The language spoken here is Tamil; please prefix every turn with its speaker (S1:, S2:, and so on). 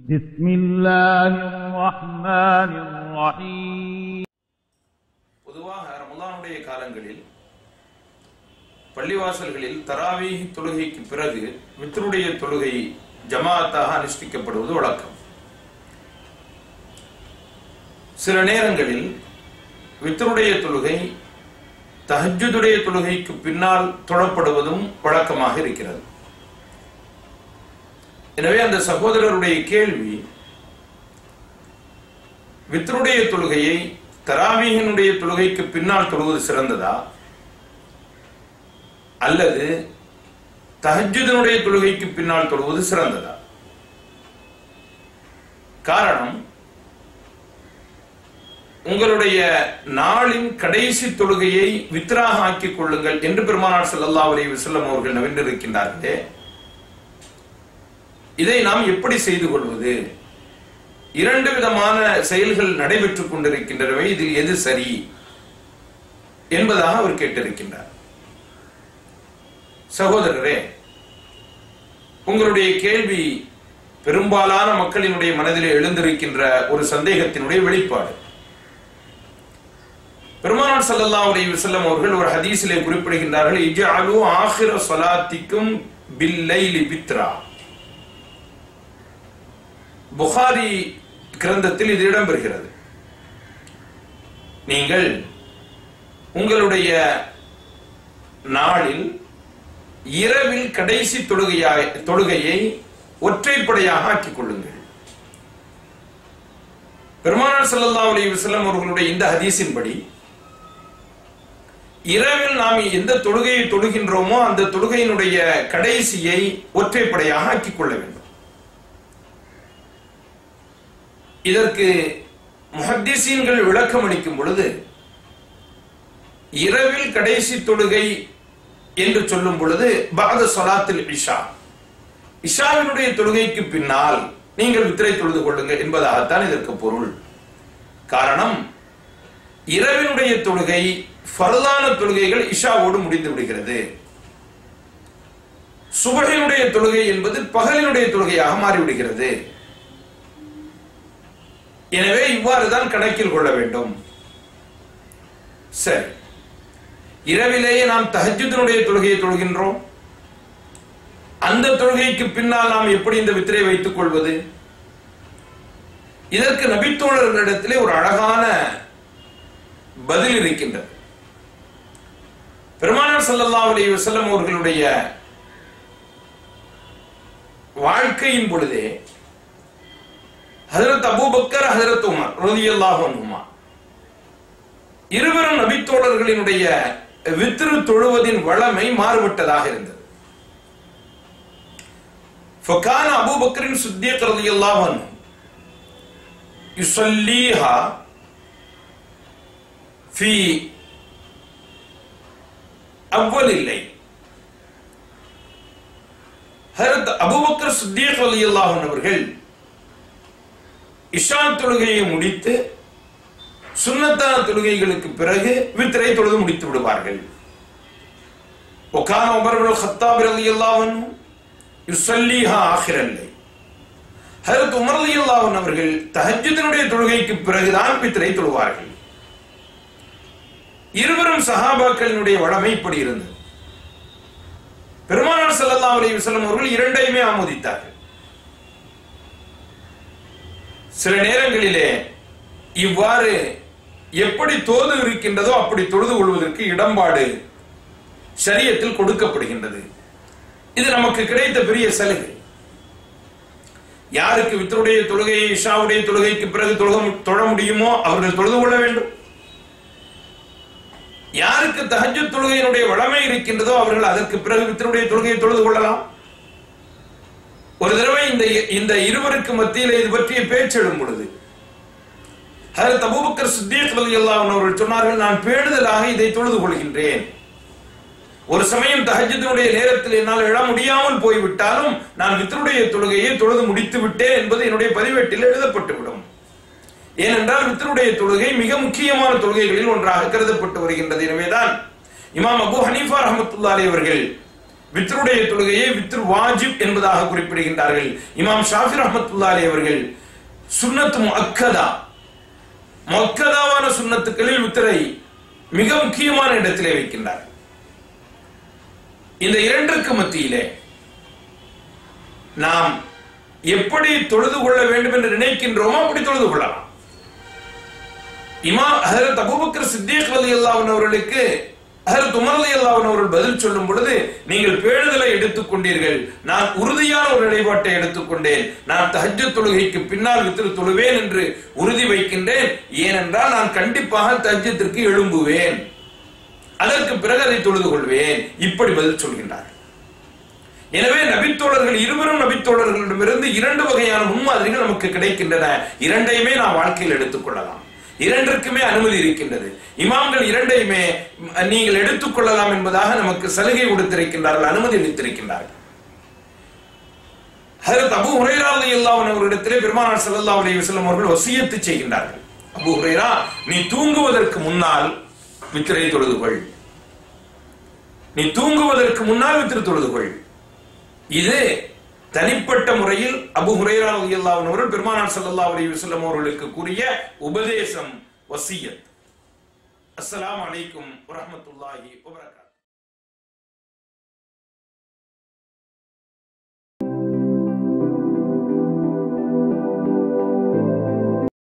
S1: بسم الله الرحمن الرحيم
S2: பொதுவாக ரமலானுடைய காலங்களில் பள்ளிவாசல்களில் தராவீஹ் தொழுகைக்கு பிறகு வித்ருடைய தொழுகை ஜமாத்தாக அனுஷ்டிக்கப்படுவது வழக்கம் சில நேரங்களில் வித்ருடைய தொழுகை தஹஜ்ஜுடைய தொழுகைக்கு பின்னால் தொழப்படுவதும் வழக்கமாக இருக்கிறது எனவே அந்த சகோதரருடைய கேள்வி வித்ருடைய தொழுகையை தராவீகனுடைய தொழுகைக்கு பின்னால் தொழுவது சிறந்ததா அல்லது தஹஜுதனுடைய தொழுகைக்கு பின்னால் தொழுவது சிறந்ததா காரணம் உங்களுடைய நாளின் கடைசி தொழுகையை வித்ராக ஆக்கிக் கொள்ளுங்கள் என்று பெருமானார் ஸல்லல்லாஹு அலைஹி வஸல்லம் அவர்கள் நவின்றிருக்கின்றார்களே இதை நாம் எப்படி செய்து கொள்வது இரண்டு விதமான செயல்கள் நடைபெற்றுக் கொண்டிருக்கின்றனவை இதில் எது சரி என்பதாக அவர் கேட்டிருக்கின்றார் சகோதரரே உங்களுடைய கேள்வி பெரும்பாலான மக்களினுடைய மனதிலே எழுந்திருக்கின்ற ஒரு சந்தேகத்தினுடைய வெளிப்பாடு பெருமானார் ஸல்லல்லாஹு அலைஹி வஸல்லம் அவர்கள் ஒரு ஹதீஸிலே குறிப்பிடுகின்றார்கள் இஜ்அலு ஆখির ஸலாத்திக்கும் பில்லைலி பித்ரா புகாரி கிரந்தத்தில் இது இடம்பெறுகிறது நீங்கள் உங்களுடைய நாளில் இரவில் கடைசி தொழுகையாய் தொழுகையை ஒற்றைப்படையாக ஆக்கிக் கொள்ளுங்கள் பெருமானார் ஸல்லல்லாஹு அலைஹி வஸல்லம் அவர்களுடைய இந்த ஹதீஸின்படி இரவில் நாம் எந்த தொழுகையை தொழுகின்றோமோ அந்த தொழுகையினுடைய கடைசியை ஒற்றைப்படையாக ஆக்கிக் கொள்ள வேண்டும் இதற்கு முஹத்திசீன்கள் விளக்கம் அளிக்கும் பொழுது இரவில் கடைசி தொழுகை என்று சொல்லும் பொழுது பாத சொலாத்தில் இஷா இஷாவினுடைய தொழுகைக்கு பின்னால் நீங்கள் வித்திரை தொழுது கொள்ளுங்கள் என்பதாகத்தான் இதற்கு பொருள் காரணம் இரவினுடைய தொழுகை ஃபர்தான தொழுகைகள் இஷாவோடு முடிந்து விடுகிறது சுபகையினுடைய தொழுகை என்பது பகலினுடைய தொழுகையாக மாறிவிடுகிறது எனவே இவ்வாறுதான் கணக்கில் கொள்ள வேண்டும் சரி இரவிலேயே நாம் தஹஜுதனுடைய தொழுகையை தொழுகின்றோம் அந்த தொழுகைக்கு பின்னால் நாம் எப்படி இந்த வித்திரை வைத்துக் கொள்வது இதற்கு நபித்தோழர்களிடத்திலே ஒரு அழகான பதில் இருக்கின்றது பெருமானார் ஸல்லல்லாஹு அலைஹி வஸல்லம் அவர்களுடைய வாழ்க்கையின் பொழுதே ஹஜரத் அபூபக்கர் ஹஜரத் உமர் ரலியல்லாஹு அன்ஹுமா இருவரும் நபித்தோழர்களினுடைய வித்ரு தொழுவதின் வளமை மாறுபட்டதாக இருந்தது فكان أبو بكر الصديق رضي الله عنه يصليها في أول الليل ஹரத் அபூபக்கர் சித்திக் ரலியல்லாஹு அன்ஹு அவர்கள் இஷா தொழுகையை முடித்து சுன்னத்தான தொழுகைகளுக்கு பிறகு வித்திரை தொழுது முடித்து விடுவார்கள் ஒகான உமர் பின் கத்தாப் ரலியல்லாஹு அன்ஹு யுஸல்லிஹா ஆখিরাல்லை ஹஜரத் உமர் ரலியல்லாஹு அன்ஹு அவர்கள் தஹஜ்ஜுதினுடைய தொழுகைக்கு பிறகுதான் வித்திரை தொழுவார்கள் இருவரும் சஹாபாக்களினுடைய வளமை இப்படி இருந்தது பெருமானார் ஸல்லல்லாஹு அலைஹி வஸல்லம் அவர்கள் இரண்டையுமே ஆமோதித்தார்கள் சில நேரங்களிலே இவ்வாறு எப்படி தோது இருக்கின்றதோ அப்படி தொழுது கொள்வதற்கு இடம்பாடு சரியத்தில் கொடுக்கப்படுகின்றது இது நமக்கு கிடைத்த பெரிய சலுகை யாருக்கு வித்தருடைய தொழுகையை இஷாவுடைய தொழுகைக்கு பிறகு தொழுக தொழ முடியுமோ அவர்கள் தொழுது கொள்ள வேண்டும் யாருக்கு தஹஜ்ஜு தொழுகையினுடைய வளமை இருக்கின்றதோ அவர்கள் அதற்கு பிறகு வித்தருடைய தொழுகையை தொழுது கொள்ளலாம் ஒரு தடவை இந்த இந்த இருவருக்கு மத்தியில் இது பற்றிய பேச்செழும் பொழுது ஹதரத் அபூபக்கர் சித்திக் ரலியல்லாஹு அன்ஹு அவர்கள் சொன்னார்கள் நான் பேணுதலாக இதை தொழுது கொள்கின்றேன் ஒரு சமயம் தஹஜ்ஜுடைய நேரத்தில் என்னால் எழ முடியாமல் போய்விட்டாலும் நான் வித்தருடைய தொழுகையை தொழுது முடித்து விட்டேன் என்பது என்னுடைய பதிவேட்டில் எழுதப்பட்டு விடும் ஏனென்றால் வித்தருடைய தொழுகை மிக முக்கியமான தொழுகைகளில் ஒன்றாக கருதப்பட்டு வருகின்றது எனவேதான் இமாம் அபு ஹனீஃபா ரஹமத்துல்லாஹி அவர்கள் வித்ருடைய தொழுகையை வித்ரு வாஜிப் என்பதாக குறிப்பிடுகின்றார்கள் இமாம் ஷாஃபி ரஹமத்துல்லாஹி அவர்கள் சுன்னத்து முஅக்கதா முஅக்கதாவான சுன்னத்துக்களில் வித்தரை மிக முக்கியமான இடத்திலே வைக்கின்றார் இந்த இரண்டிற்கு மத்தியிலே நாம் எப்படி தொழுது கொள்ள வேண்டும் என்று நினைக்கின்றோமோ அப்படி தொழுது கொள்ளலாம் இமா ஹசரத் அபூபக்கர் சித்திக் ரலியல்லாஹு அன்ஹு அவர்களுக்கு ஹசரத் உமர் ரலியல்லாஹு அன்ஹு அவர்கள் பதில் சொல்லும் பொழுது நீங்கள் பேணுதலை எடுத்துக்கொண்டீர்கள் நான் உறுதியான ஒரு நிலைப்பாட்டை எடுத்துக்கொண்டேன் நான் தஹஜ்ஜத் தொழுகைக்கு பின்னால் வித்திரு தொழுவேன் என்று உறுதி வைக்கின்றேன் ஏனென்றால் நான் கண்டிப்பாக தஹஜ்ஜத்திற்கு எழும்புவேன் அதற்கு பிறகு அதை தொழுது கொள்வேன் இப்படி பதில் சொல்கின்றார் எனவே நபித்தோழர்கள் இருவரும் நபித்தோழர்களிடமிருந்து இரண்டு வகையான முன்மாதிரிகள் நமக்கு கிடைக்கின்றன இரண்டையுமே நாம் வாழ்க்கையில் எடுத்துக்கொள்ளலாம் இரண்டிற்குமே அனுமதி இருக்கின்றது இமாம்கள் இரண்டையுமே ம், நீங்கள் எடுத்துக்கொள்ளலாம் என்பதாக நமக்கு சலுகை கொடுத்திருக்கின்றார்கள் அனுமதி அளித்திருக்கின்றார்கள் ஹஜரத் அபு ஹுரைரா ரலியல்லாஹு அன்ஹு அவர்களிடத்திலே பெருமானார் ஸல்லல்லாஹு அலைஹி வஸல்லம் அவர்கள் வசியத்து செய்கின்றார்கள் அபு ஹுரைரா நீ தூங்குவதற்கு முன்னால் வித்திரை தொழுது கொள் நீ தூங்குவதற்கு முன்னால் வித்திரு தொழுது கொள் இது தனிப்பட்ட முறையில் அபு ஹுரைரா ரலியல்லாஹு அன்ஹு அவர்கள் பெருமானார் ஸல்லல்லாஹு அலைஹி வஸல்லம் அவர்களுக்கு கூறிய உபதேசம் வசியத் அஸ்ஸலாமு அலைக்கும் வரஹ்மத்துல்லாஹி வபரகாத்துஹு